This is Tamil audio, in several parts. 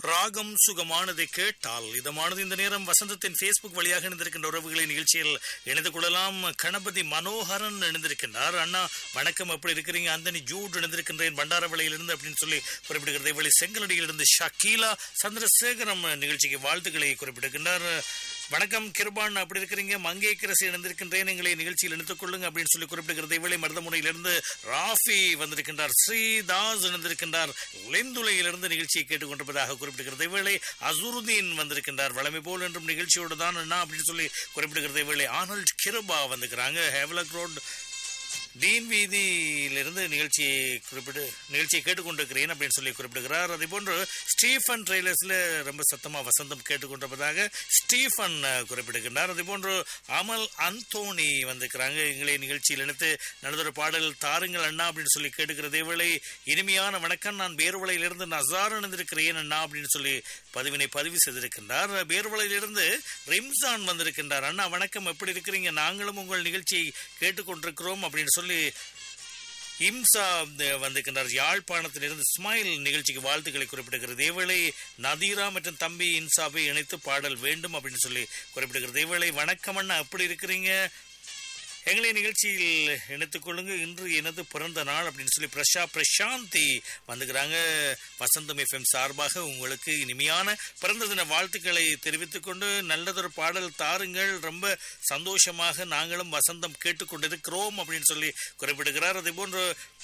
ராகம் சுகமானதை கேட்டால் இதமானது இந்த நேரம் வசந்தத்தின் ஃபேஸ்புக் வழியாக இணைந்திருக்கின்ற உறவுகளை நிகழ்ச்சியில் இணைந்து கொள்ளலாம் கணபதி மனோகரன் இணைந்திருக்கின்றார் அண்ணா வணக்கம் எப்படி இருக்கிறீங்க அந்தனி ஜூட் இணைந்திருக்கின்றேன் பண்டாரவளையிலிருந்து அப்படின்னு சொல்லி குறிப்பிடுகிறது இவளை செங்கலடியிலிருந்து ஷக்கீலா சந்திரசேகரம் நிகழ்ச்சிக்கு வாழ்த்துக்களை குறிப்பிடுகின்றார் வணக்கம் கிருபான் அப்படி இருக்கிறீங்க மங்கேக்கரசி இணைந்திருக்கின்றேன் எங்களை நிகழ்ச்சியில் இணைத்துக் கொள்ளுங்க அப்படின்னு சொல்லி குறிப்பிடுகிறது இவளை மருதமுனையிலிருந்து ராஃபி வந்திருக்கின்றார் ஸ்ரீதாஸ் இணைந்திருக்கின்றார் உளைந்துளையிலிருந்து நிகழ்ச்சியை கேட்டுக்கொண்டிருப்பதாக குறிப்பிடுகிறது இவளை அசுருதீன் வந்திருக்கின்றார் வளமை போல் என்றும் நிகழ்ச்சியோடு தான் அண்ணா அப்படின்னு சொல்லி குறிப்பிடுகிறது இவளை ஆனல்ட் கிருபா வந்திருக்கிறாங்க ஹேவலக் ரோட் டீன் வீதியிலிருந்து நிகழ்ச்சியை குறிப்பிட்டு நிகழ்ச்சியை கேட்டுக்கொண்டிருக்கிறேன் அப்படின்னு சொல்லி குறிப்பிடுகிறார் அதே போன்று ஸ்டீஃபன் ட்ரெய்லர்ஸ்ல ரொம்ப சத்தமா வசந்தம் கேட்டுக்கொண்டிருப்பதாக ஸ்டீஃபன் அஹ், குறிப்பிடுகின்றார் அதே போன்று அமல் அந்தோணி வந்திருக்கிறாங்க எங்களை நிகழ்ச்சியில் இணைத்து நடந்தொரு பாடல் தாருங்கள் அண்ணா அப்படின்னு சொல்லி கேட்டுக்கிறது இவளை இனிமையான வணக்கம் நான் பேர்வளையிலிருந்து நசார் இணைந்திருக்கிறேன் அண்ணா அப்படின்னு சொல்லி பதிவினை பதிவு செய்திருக்கின்றார் பேர்வளையிலிருந்து ரிம்சான் வந்திருக்கின்றார் அண்ணா வணக்கம் எப்படி இருக்கிறீங்க நாங்களும் உங்கள் நிகழ்ச்சியை கேட்டுக்கொண்டிருக்கிறோம் அப்படின்னு சொல்லி இம்சா அஹ், வந்திருக்கின்றார் யாழ்ப்பாணத்திலிருந்து ஸ்மைல் நிகழ்ச்சிக்கு வாழ்த்துக்களை குறிப்பிடுகிறது இவளை நதீரா மற்றும் தம்பி இன்சாவை இணைத்து பாடல் வேண்டும் அப்படின்னு சொல்லி குறிப்பிடுகிறது இவளை வணக்கம் அண்ணா எப்படி இருக்கிறீங்க எங்களை நிகழ்ச்சியில் இணைத்துக் கொள்ளுங்க இன்று எனது பிறந்த நாள் அப்படின்னு சொல்லி பிரஷா பிரசாந்தி வந்துக்கிறாங்க வசந்தம் எஃப்எம் சார்பாக உங்களுக்கு இனிமையான பிறந்த தின வாழ்த்துக்களை தெரிவித்துக் கொண்டு நல்லதொரு பாடல் தாருங்கள் ரொம்ப சந்தோஷமாக நாங்களும் வசந்தம் கேட்டுக்கொண்டிருக்கிறோம் அப்படின்னு சொல்லி குறிப்பிடுகிறார் அதே போன்று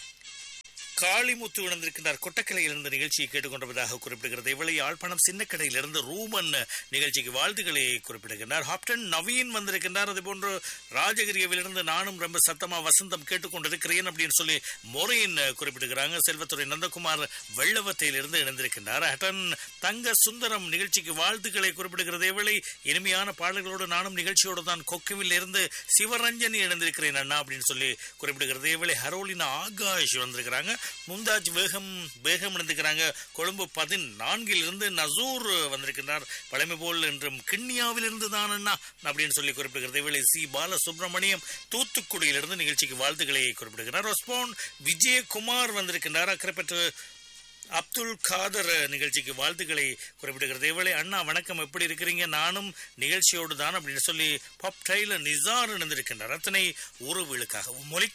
காளிமுத்து இணைந்திருக்கின்றார் கொட்டக்கலையில் இருந்த நிகழ்ச்சியை கேட்டுக்கொண்டிருப்பதாக குறிப்பிடுகிறது இவளை யாழ்ப்பாணம் சின்னக்கடையிலிருந்து ரூமன் நிகழ்ச்சிக்கு வாழ்த்துக்களை குறிப்பிடுகின்றார் ஹாப்டன் நவீன் வந்திருக்கின்றார் அதே போன்று ராஜகிரியவிலிருந்து நானும் ரொம்ப சத்தமா வசந்தம் கேட்டுக்கொண்டிருக்கிறேன் அப்படின்னு சொல்லி மொரையின் குறிப்பிடுகிறாங்க செல்வத்துறை நந்தகுமார் வெள்ளவத்தையிலிருந்து இணைந்திருக்கின்றார் ஹட்டன் தங்க சுந்தரம் நிகழ்ச்சிக்கு வாழ்த்துக்களை குறிப்பிடுகிறது இவளை இனிமையான பாடல்களோடு நானும் நிகழ்ச்சியோடு தான் கொக்குவில் இருந்து சிவரஞ்சனி இணைந்திருக்கிறேன் அண்ணா அப்படின்னு சொல்லி குறிப்பிடுகிறது இவளை ஹரோலினா ஆகாஷ் வந்திருக்கிறாங்க மும்தாஜ் வேகம் வேகம் இணைந்திருக்கிறாங்க கொழும்பு பதினான்கில் இருந்து நசூர் வந்திருக்கிறார் பழமை போல் என்றும் கிண்ணியாவில் இருந்து தான் அண்ணா அப்படின்னு சொல்லி குறிப்பிடுகிறது இவளை சி பாலசுப்ரமணியம் தூத்துக்குடியிலிருந்து நிகழ்ச்சிக்கு வாழ்த்துக்களை குறிப்பிடுகிறார் ரெஸ்பான் விஜயகுமார் வந்திருக்கின்றார் அக்கறைப்பற்று அப்துல் காதர் நிகழ்ச்சிக்கு வாழ்த்துக்களை குறிப்பிடுகிறது இவளை அண்ணா வணக்கம் எப்படி இருக்கிறீங்க நானும் நிகழ்ச்சியோடு தான் அப்படின்னு சொல்லி பப் டைலர் நிசார் இணைந்திருக்கின்றார் அத்தனை உறவுகளுக்காக மொழிக்க